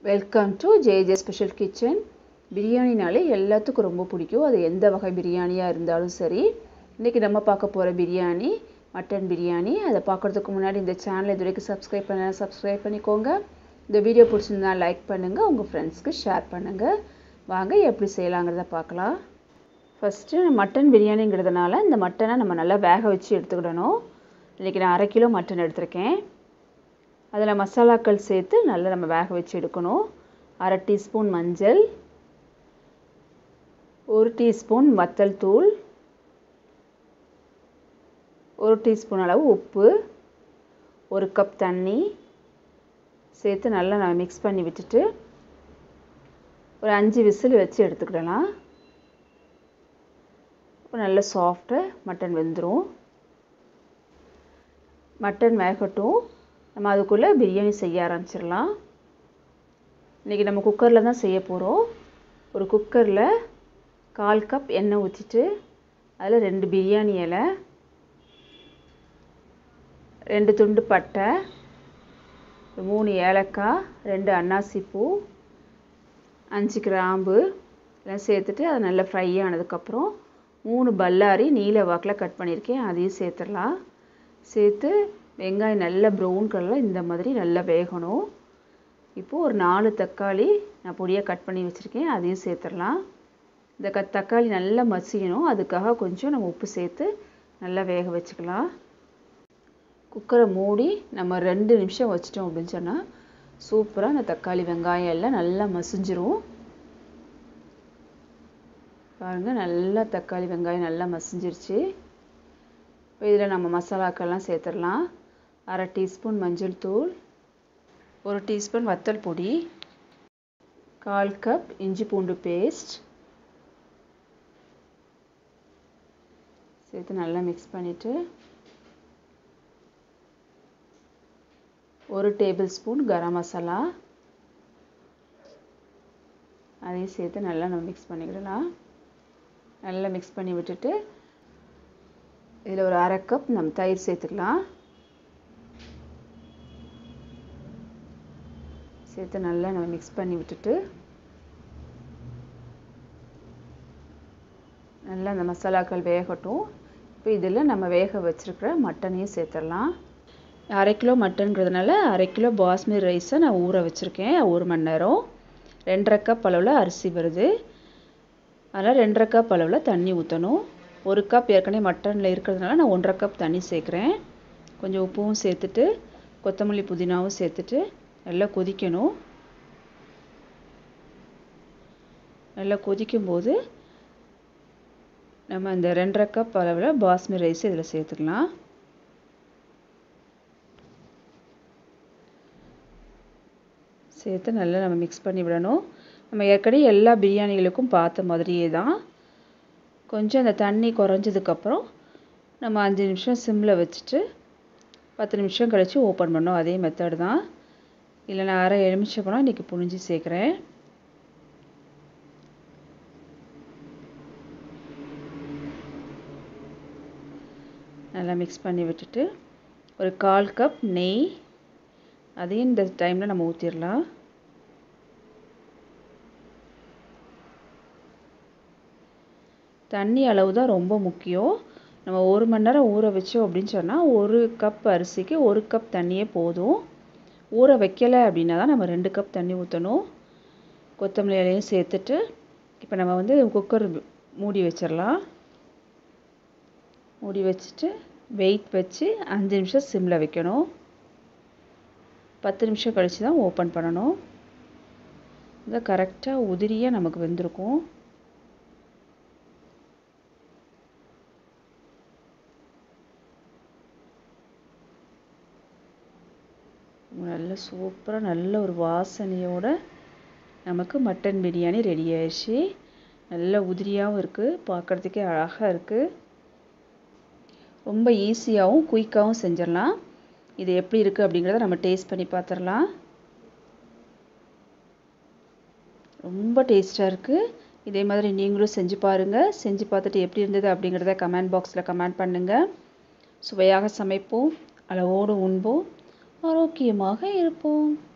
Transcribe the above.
welcome to JJ special kitchen பிரியாணினாலே எல்லாத்துக்கும் ரொம்ப பிடிக்கும் அது எந்த வகை பிரியாணியாக இருந்தாலும் சரி இன்றைக்கி நம்ம பார்க்க போகிற பிரியாணி மட்டன் பிரியாணி அதை பார்க்குறதுக்கு முன்னாடி இந்த சேனலை இது வரைக்கும் சப்ஸ்கிரைப் பண்ண சப்ஸ்கிரைப் பண்ணிக்கோங்க இந்த வீடியோ பிடிச்சிருந்தா லைக் பண்ணுங்கள் உங்கள் ஃப்ரெண்ட்ஸ்க்கு ஷேர் பண்ணுங்கள் வாங்க எப்படி செய்யலாங்கிறத பார்க்கலாம் ஃபஸ்ட்டு மட்டன் பிரியாணிங்கிறதுனால இந்த மட்டனை நம்ம நல்லா வேக வச்சு எடுத்துக்கிடணும் இன்றைக்கி நான் அரை கிலோ மட்டன் எடுத்திருக்கேன் அதில் மசாலாக்கள் சேர்த்து நல்லா நம்ம வேக வச்சு எடுக்கணும் அரை டீஸ்பூன் மஞ்சள் ஒரு டீஸ்பூன் வத்தல் தூள் ஒரு டீஸ்பூன் அளவு உப்பு ஒரு கப் தண்ணி சேர்த்து நல்லா நம்ம மிக்ஸ் பண்ணி விட்டுட்டு ஒரு அஞ்சு விசில் வச்சு எடுத்துக்கிடலாம் நல்ல சாஃப்டாக மட்டன் வெந்துடும் மட்டன் வேகட்டும் நம்ம அதுக்குள்ளே பிரியாணி செய்ய ஆரம்பிச்சிடலாம் இன்றைக்கி நம்ம குக்கரில் தான் செய்ய போகிறோம் ஒரு குக்கரில் கால் கப் எண்ணெய் ஊற்றிட்டு அதில் ரெண்டு பிரியாணி இலை ரெண்டு துண்டு பட்டை மூணு ஏலக்காய் ரெண்டு அன்னாசி பூ அஞ்சு கிராம்பு எல்லாம் சேர்த்துட்டு அது நல்லா ஃப்ரை ஆனதுக்கப்புறம் மூணு பல்லாரி நீல வாக்கில் கட் பண்ணியிருக்கேன் அதையும் சேர்த்துடலாம் சேர்த்து வெங்காயம் நல்லா ப்ரௌன் கலரில் இந்த மாதிரி நல்லா வேகணும் இப்போது ஒரு நாலு தக்காளி நான் பொடியாக கட் பண்ணி வச்சுருக்கேன் அதையும் சேர்த்துடலாம் இந்த க தக்காளி நல்லா மசியணும் அதுக்காக கொஞ்சம் நம்ம உப்பு சேர்த்து நல்லா வேக வச்சுக்கலாம் குக்கரை மூடி நம்ம ரெண்டு நிமிஷம் வச்சிட்டோம் அப்படின்னு சொன்னால் சூப்பராக அந்த தக்காளி வெங்காயம் எல்லாம் நல்லா மசிஞ்சிரும் பாருங்கள் நல்லா தக்காளி வெங்காயம் நல்லா மசிஞ்சிருச்சு இப்போ இதில் நம்ம மசாலாக்கள்லாம் சேர்த்துடலாம் அரை டீஸ்பூன் மஞ்சள் தூள் ஒரு டீஸ்பூன் வத்தல் பொடி கால் கப் இஞ்சி பூண்டு பேஸ்ட் சேர்த்து நல்லா மிக்ஸ் பண்ணிவிட்டு ஒரு டேபிள் ஸ்பூன் கரம் மசாலா அதையும் சேர்த்து நல்லா நம்ம மிக்ஸ் பண்ணிக்கிடலாம் நல்லா மிக்ஸ் பண்ணி விட்டுட்டு இதில் ஒரு அரை கப் நம்ம தயிர் சேர்த்துக்கலாம் சேர்த்து நல்லா நம்ம மிக்ஸ் பண்ணி விட்டுட்டு நல்லா அந்த மசாலாக்கள் வேகட்டும் இப்போ இதில் நம்ம வேக வச்சுருக்கிற மட்டனையும் சேர்த்துடலாம் அரை கிலோ மட்டன்கிறதுனால அரை கிலோ பாஸ்மதி ரைஸை நான் ஊற வச்சுருக்கேன் ஒரு மணி நேரம் ரெண்டரை கப் அளவில் அரிசி வருது அதனால் ரெண்டரை கப் அளவில் தண்ணி ஊற்றணும் ஒரு கப் ஏற்கனவே மட்டனில் இருக்கிறதுனால நான் ஒன்றரை கப் தண்ணி சேர்க்குறேன் கொஞ்சம் உப்பும் சேர்த்துட்டு கொத்தமல்லி புதினாவும் சேர்த்துட்டு நல்லா கொதிக்கணும் நல்லா கொதிக்கும்போது நம்ம இந்த ரெண்டரை கப் அளவில் பாஸ்மதி ரைஸ் இதில் சேர்த்துக்கலாம் சேர்த்து நல்லா நம்ம மிக்ஸ் பண்ணி விடணும் நம்ம ஏற்கனவே எல்லா பிரியாணிகளுக்கும் பார்த்த மாதிரியே தான் கொஞ்சம் அந்த தண்ணி குறைஞ்சதுக்கப்புறம் நம்ம அஞ்சு நிமிஷம் சிம்மில் வச்சுட்டு பத்து நிமிஷம் கழித்து ஓப்பன் பண்ணோம் அதே மெத்தட் தான் இல்லை நான் அரை எலுமிச்சப்பழம் இன்றைக்கி புழிஞ்சு சேர்க்குறேன் நல்லா மிக்ஸ் பண்ணி விட்டுட்டு ஒரு கால் கப் நெய் அதையும் இந்த டைமில் நம்ம ஊற்றிடலாம் தண்ணி அளவு தான் ரொம்ப முக்கியம் நம்ம ஒரு மணி நேரம் ஊற வச்சோம் அப்படின்னு சொன்னால் ஒரு கப் அரிசிக்கு ஒரு கப் தண்ணியே போதும் ஊற வைக்கலை அப்படின்னா தான் நம்ம ரெண்டு கப் தண்ணி ஊற்றணும் கொத்தமல்லி இலையும் சேர்த்துட்டு இப்போ நம்ம வந்து குக்கர் மூடி வச்சிடலாம் மூடி வச்சுட்டு வெயிட் வச்சு அஞ்சு நிமிஷம் சிம்மில் வைக்கணும் பத்து நிமிஷம் கழித்து தான் ஓப்பன் பண்ணணும் இதை கரெக்டாக உதிரியாக நமக்கு வெந்திருக்கும் நல்ல சூப்பராக நல்ல ஒரு வாசனையோட நமக்கு மட்டன் பிரியாணி ரெடி ஆயிடுச்சு நல்ல உதிரியாகவும் இருக்குது பார்க்குறதுக்கே அழகாக இருக்குது ரொம்ப ஈஸியாகவும் குயிக்காகவும் செஞ்சிடலாம் இது எப்படி இருக்குது அப்படிங்கிறத நம்ம டேஸ்ட் பண்ணி பார்த்துடலாம் ரொம்ப டேஸ்ட்டாக இருக்குது இதே மாதிரி நீங்களும் செஞ்சு பாருங்கள் செஞ்சு பார்த்துட்டு எப்படி இருந்தது அப்படிங்கிறத கமெண்ட் பாக்ஸில் கமெண்ட் பண்ணுங்கள் சுவையாக சமைப்போம் அளவோடு உண்போம் ஆரோக்கியமாக இருப்போம்